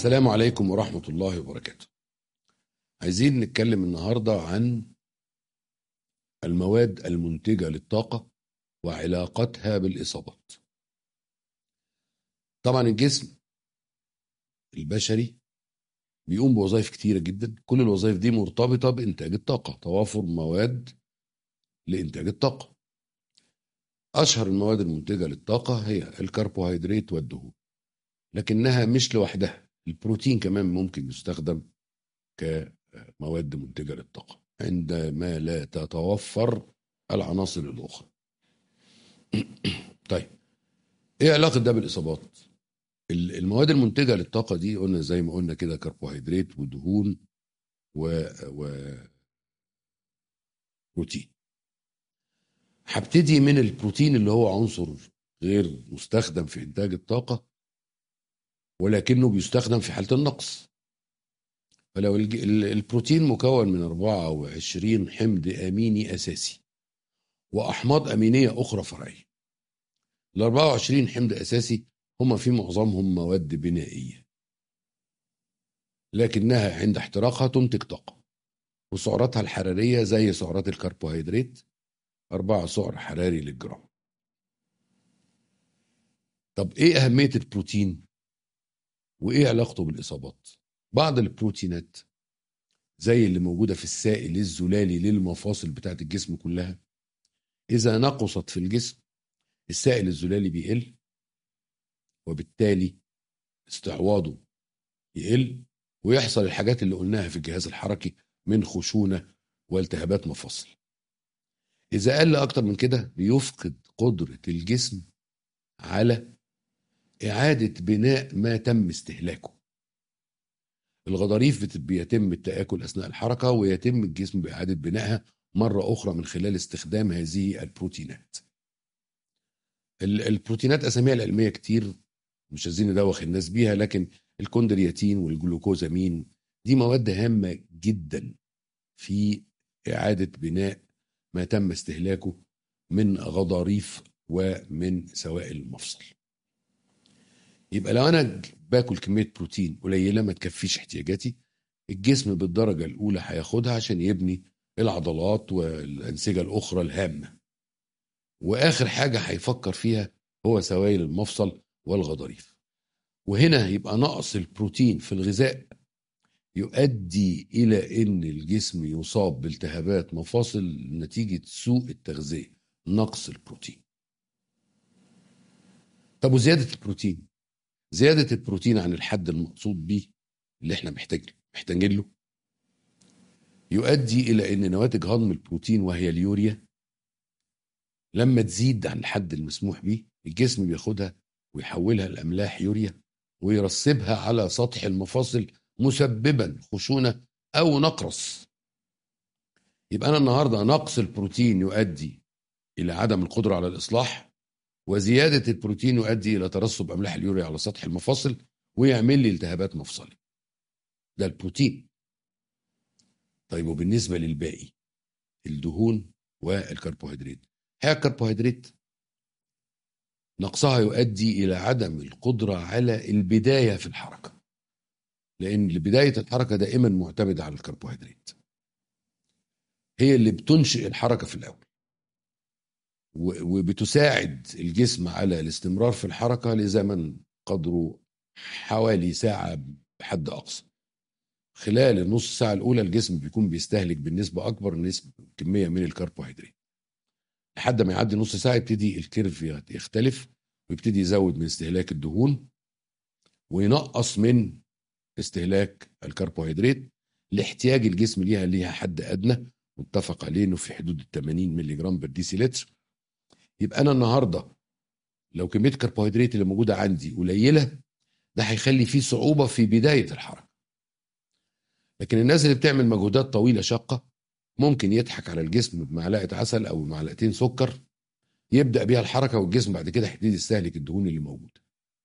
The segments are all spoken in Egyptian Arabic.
السلام عليكم ورحمة الله وبركاته عايزين نتكلم النهاردة عن المواد المنتجة للطاقة وعلاقتها بالإصابات طبعا الجسم البشري بيقوم بوظائف كتيرة جدا كل الوظائف دي مرتبطة بإنتاج الطاقة توافر مواد لإنتاج الطاقة أشهر المواد المنتجة للطاقة هي الكربوهيدرات والدهون لكنها مش لوحدها البروتين كمان ممكن يستخدم كمواد منتجة للطاقة عندما لا تتوفر العناصر الأخرى طيب ايه علاقة ده بالإصابات المواد المنتجة للطاقة دي قلنا زي ما قلنا كده كربوهيدرات ودهون و, و... بروتين هبتدي من البروتين اللي هو عنصر غير مستخدم في إنتاج الطاقة ولكنه بيستخدم في حالة النقص فلو البروتين مكون من 24 حمض أميني أساسي وأحماض أمينية أخرى فرعية ال 24 حمض أساسي هم في معظمهم مواد بنائية لكنها عند احتراقها تنتج طاقة وسعراتها الحرارية زي سعرات الكربوهيدرات أربعة سعر حراري للجرام طب إيه أهمية البروتين وإيه علاقته بالإصابات بعض البروتينات زي اللي موجودة في السائل الزلالي للمفاصل بتاعت الجسم كلها إذا نقصت في الجسم السائل الزلالي بيقل وبالتالي استعواضه يقل ويحصل الحاجات اللي قلناها في الجهاز الحركي من خشونة والتهابات مفاصل إذا قل أكتر من كده بيفقد قدرة الجسم على إعادة بناء ما تم استهلاكه الغضاريف بيتم التآكل أثناء الحركة ويتم الجسم بإعادة بنائها مرة أخرى من خلال استخدام هذه البروتينات البروتينات أساميها العلمية كتير مش عايزين ندوخ الناس بيها لكن الكوندرياتين والجلوكوزامين دي مواد هامة جدا في إعادة بناء ما تم استهلاكه من غضاريف ومن سوائل المفصل يبقى لو أنا باكل كمية بروتين قليلة ما تكفيش احتياجاتي الجسم بالدرجة الأولى هياخدها عشان يبني العضلات والأنسجة الأخرى الهامة وآخر حاجة هيفكر فيها هو سوائل المفصل والغضاريف وهنا يبقى نقص البروتين في الغذاء يؤدي إلى أن الجسم يصاب بالتهابات مفاصل نتيجة سوء التغذية نقص البروتين طب وزيادة البروتين زيادة البروتين عن الحد المقصود به اللي احنا محتاج محتاجين له يؤدي إلى أن نواتج هضم البروتين وهي اليوريا لما تزيد عن الحد المسموح به الجسم بياخدها ويحولها لأملاح يوريا ويرسبها على سطح المفاصل مسببا خشونة أو نقرس يبقى أنا النهاردة نقص البروتين يؤدي إلى عدم القدرة على الإصلاح وزيادة البروتين يؤدي إلى ترسب أملاح اليوريا على سطح المفاصل ويعمل لي التهابات مفصلي ده البروتين طيب وبالنسبة للباقي الدهون والكربوهيدرات هي الكربوهيدرات نقصها يؤدي إلى عدم القدرة على البداية في الحركة لأن بداية الحركة دائما معتمدة على الكربوهيدرات هي اللي بتنشئ الحركة في الأول وبتساعد الجسم على الاستمرار في الحركة لزمن قدره حوالي ساعة بحد أقصى خلال النص ساعة الأولى الجسم بيكون بيستهلك بالنسبة أكبر نسبة كمية من الكربوهيدرات لحد ما يعدي نص ساعة يبتدي الكيرف يختلف ويبتدي يزود من استهلاك الدهون وينقص من استهلاك الكربوهيدرات لاحتياج الجسم ليها ليها حد أدنى متفق عليه انه في حدود ال 80 مللي جرام بر ديسيلتر يبقى انا النهارده لو كميه الكربوهيدرات اللي موجوده عندي قليله ده هيخلي فيه صعوبه في بدايه الحركه لكن الناس اللي بتعمل مجهودات طويله شاقه ممكن يضحك على الجسم بمعلقه عسل او معلقتين سكر يبدا بيها الحركه والجسم بعد كده هيبتدي يستهلك الدهون اللي موجوده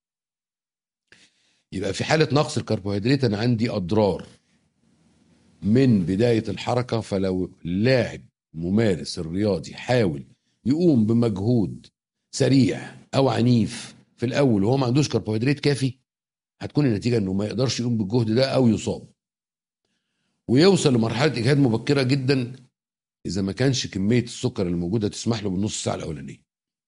يبقى في حاله نقص الكربوهيدرات انا عندي اضرار من بدايه الحركه فلو لاعب ممارس الرياضي حاول يقوم بمجهود سريع او عنيف في الاول وهو ما عندوش كربوهيدرات كافي هتكون النتيجه انه ما يقدرش يقوم بالجهد ده او يصاب ويوصل لمرحله اجهاد مبكره جدا اذا ما كانش كميه السكر الموجوده تسمح له بالنص ساعه الاولانيه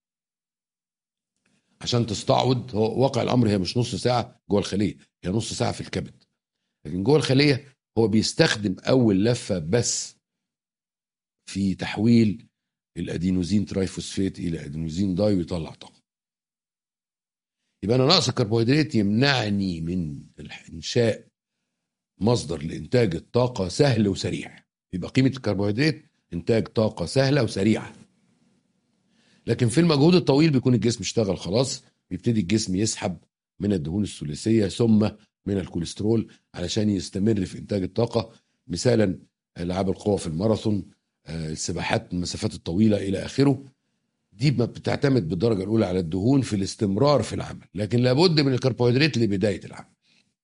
عشان تستعوض هو واقع الامر هي مش نص ساعه جوه الخليه هي نص ساعه في الكبد لكن جوه الخليه هو بيستخدم اول لفه بس في تحويل الادينوزين ترايفوسفيت الى ادينوزين داي ويطلع طاقه يبقى انا نقص الكربوهيدرات يمنعني من انشاء مصدر لانتاج الطاقه سهل وسريع يبقى قيمه الكربوهيدرات انتاج طاقه سهله وسريعه لكن في المجهود الطويل بيكون الجسم اشتغل خلاص بيبتدي الجسم يسحب من الدهون الثلاثيه ثم من الكوليسترول علشان يستمر في انتاج الطاقه مثالا العاب القوى في الماراثون آه، السباحات المسافات الطويله الى اخره دي بتعتمد بالدرجه الاولى على الدهون في الاستمرار في العمل لكن لابد من الكربوهيدرات لبدايه العمل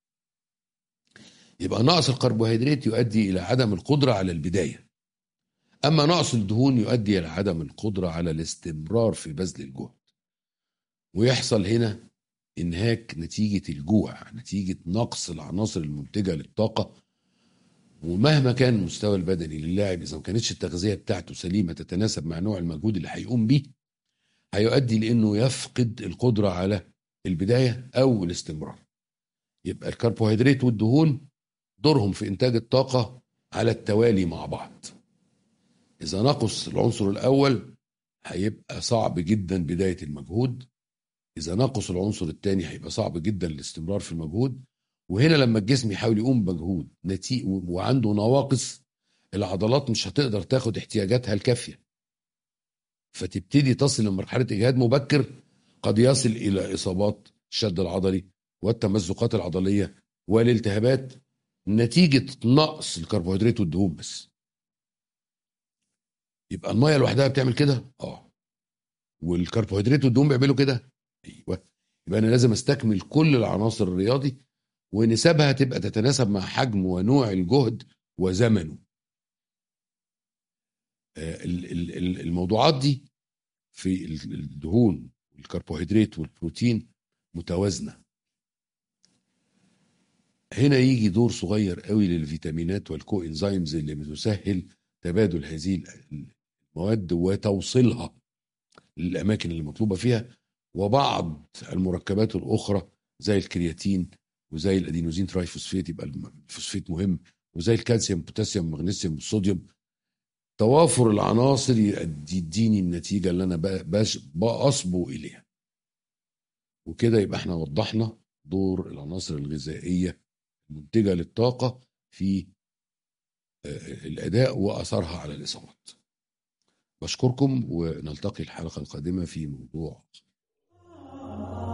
يبقى نقص الكربوهيدرات يؤدي الى عدم القدره على البدايه اما نقص الدهون يؤدي الى عدم القدره على الاستمرار في بذل الجهد ويحصل هنا انهاك نتيجه الجوع نتيجه نقص العناصر المنتجه للطاقه ومهما كان المستوى البدني للاعب اذا ما كانتش التغذيه بتاعته سليمه تتناسب مع نوع المجهود اللي هيقوم بيه هيؤدي لانه يفقد القدره على البدايه او الاستمرار يبقى الكربوهيدرات والدهون دورهم في انتاج الطاقه على التوالي مع بعض اذا نقص العنصر الاول هيبقى صعب جدا بدايه المجهود اذا نقص العنصر الثاني هيبقى صعب جدا الاستمرار في المجهود وهنا لما الجسم يحاول يقوم بمجهود نتيجة وعنده نواقص العضلات مش هتقدر تاخد احتياجاتها الكافيه فتبتدي تصل لمرحله اجهاد مبكر قد يصل الى اصابات الشد العضلي والتمزقات العضليه والالتهابات نتيجه نقص الكربوهيدرات والدهون بس يبقى الميه لوحدها بتعمل كده اه والكربوهيدرات والدهون بيعملوا كده ايوه يبقى انا لازم استكمل كل العناصر الرياضي ونسبها تبقى تتناسب مع حجم ونوع الجهد وزمنه آه، الموضوعات دي في الدهون والكربوهيدرات والبروتين متوازنه هنا يجي دور صغير قوي للفيتامينات والكو انزيمز اللي بتسهل تبادل هذه المواد وتوصيلها للاماكن اللي مطلوبه فيها وبعض المركبات الاخرى زي الكرياتين وزي الادينوزين ترايفوسفيت يبقى الفوسفيت مهم وزي الكالسيوم بوتاسيوم مغنيسيوم والصوديوم توافر العناصر يديني النتيجه اللي انا بأصبو اليها وكده يبقى احنا وضحنا دور العناصر الغذائيه المنتجه للطاقه في آه، الاداء واثرها على الاصابات بشكركم ونلتقي الحلقه القادمه في موضوع آخر